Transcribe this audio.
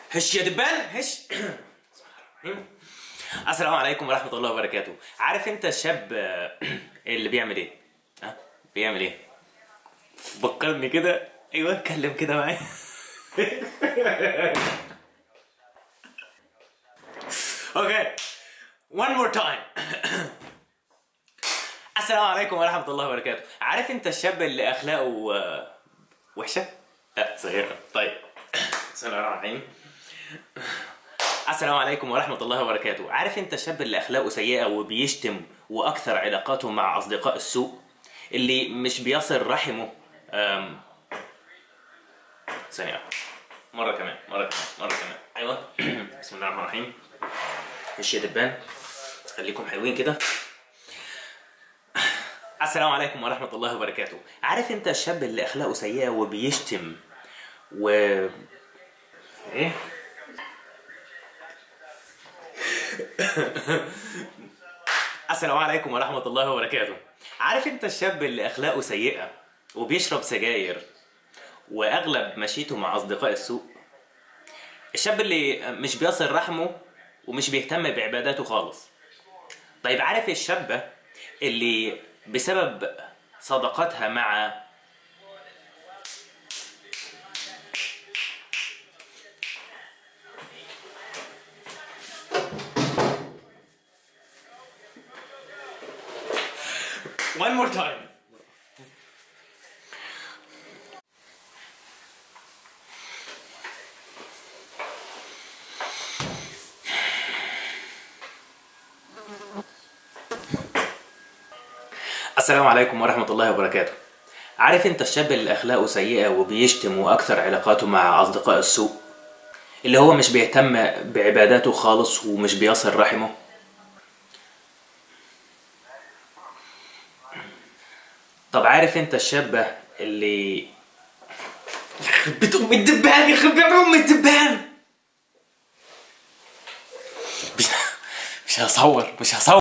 هش يا دبان هش السلام عليكم ورحمة الله وبركاته عارف انت الشاب آه، اللي بيعمل ايه؟ ها؟ بيعمل ايه؟ فكرني كده ايوه اتكلم كده معايا اوكي one more time السلام عليكم ورحمة الله وبركاته عارف انت الشاب اللي اخلاقه آه، وحشة؟ لا صغيرة طيب بسم الله الرحمن الرحيم السلام عليكم ورحمة الله وبركاته عارف انت الشاب اللي اخلاقه سيئة وبيشتم واكثر علاقاته مع اصدقاء السوء اللي مش بيصل رحمه أم... ثانية واحدة. مرة كمان مرة كمان مرة كمان ايوه بسم الله الرحمن الرحيم ايش يا دبان خليكم حلوين كده السلام عليكم ورحمة الله وبركاته عارف انت الشاب اللي اخلاقه سيئة وبيشتم و ايه السلام عليكم ورحمة الله وبركاته عارف انت الشاب اللي اخلاقه سيئة وبيشرب سجاير واغلب مشيته مع اصدقاء السوء الشاب اللي مش بيصل رحمه ومش بيهتم بعباداته خالص طيب عارف الشابة اللي بسبب صداقتها مع One more time. السلام عليكم ورحمة الله وبركاته عارف انت الشاب اللي اخلاقه سيئة وبيشتم واكثر علاقاته مع اصدقاء السوء اللي هو مش بيهتم بعباداته خالص ومش بيصل رحمه طب عارف انت الشابة اللي يخرب بيت ام الدبان يخرب بيت ام الدبان مش مش هصور مش هصور